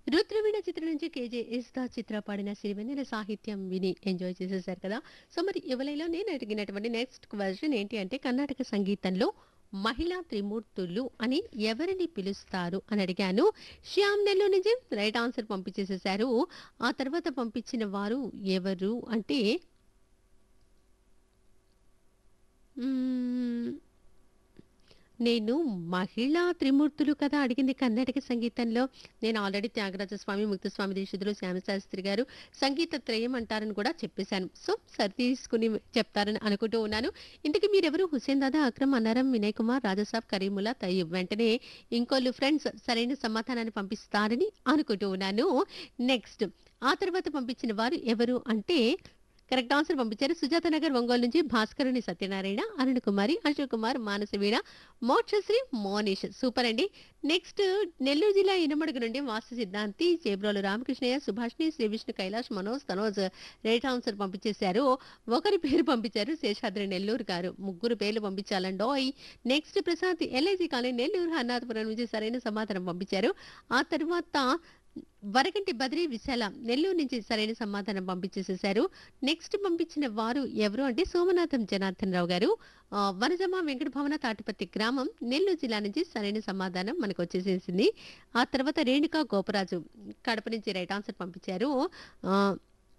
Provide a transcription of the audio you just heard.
రుద్రవీణ చిత్రం నుంచి కేజే ఇస్తా చిత్ర పాడిన సిరివెన్నెల సాహిత్యం విని ఎంజాయ్ చేసేసారు కదా సో మరి ఎవరైనా నేను అడిగినటువంటి నెక్స్ట్ క్వశ్చన్ ఏంటి అంటే కర్ణాటక సంగీతంలో మహిళా త్రిమూర్తులు అని ఎవరిని పిలుస్తారు అని అడిగాను శ్యామ్ నెల్లూరు నుంచి రైట్ ఆన్సర్ పంపించేసేసారు ఆ తర్వాత పంపించిన వారు ఎవరు అంటే మ్మ్, నేను మహిళా త్రిమూర్తులు కదా అడిగింది కర్ణాటక సంగీతంలో నేను ఆల్రెడీ త్యాగరాజ స్వామి ముక్తస్వామి దీక్షితులు శ్యామశాస్త్రి గారు సంగీత త్రయం అంటారని కూడా చెప్పేశాను సో సరి తీసుకుని చెప్తారని అనుకుంటూ ఉన్నాను ఇంతకీ మీరెవరు హుసేన్ దాదా అక్రమ్ అన్నారం వినయ్ కుమార్ రాజసాబ్ కరీముల్లా తయ్యబ్ వెంటనే ఇంకోళ్ళు ఫ్రెండ్స్ సరైన సమాధానాన్ని పంపిస్తారని అనుకుంటూ ఉన్నాను నెక్స్ట్ ఆ తర్వాత పంపించిన వారు ఎవరు అంటే కరెక్ట్ ఆన్సర్ పంపించారు సుజాత నగర్ ఒంగోలు నుంచి భాస్కరుని సత్యనారాయణ అరుణ్ కుమారి అశోక్ కుమార్ మానసవీణ మోక్షశ్రీ మోనిష్ సూపర్ అండి నెక్స్ట్ నెల్లూరు జిల్లా ఇనమడుగు నుండి వాస్తు సిద్ధాంతి చేబ్రోలు రామకృష్ణయ్య సుభాష్ని శ్రీ విష్ణు కైలాష్ మనోజ్ తనోజ్ రైట్ ఆన్సర్ పంపించేశారు ఒకరి పేరు పంపించారు శేషాద్రి నెల్లూరు గారు ముగ్గురు పేర్లు పంపించాలండోయ్ next Prashanth LIC colony Nellore Hannathapuram నుంచి సరైన సమాధానం పంపించారు ఆ తర్వాత వరగంటి బద్రి విశాల నెల్లూరు నుంచి సరైన సమాధానం పంపించేసేశారు నెక్స్ట్ పంపించిన వారు ఎవరు అంటే సోమనాథం జనార్దన్ రావు గారు ఆ, వనజమ వెంకట భవన తాటిపత్తి గ్రామం నెల్లూరు జిల్లా నుంచి సరైన సమాధానం మనకు వచ్చేసేసింది ఆ తర్వాత రేణుకా గోపరాజు కడప నుంచి రైట్ ఆన్సర్ పంపించారు ఆ,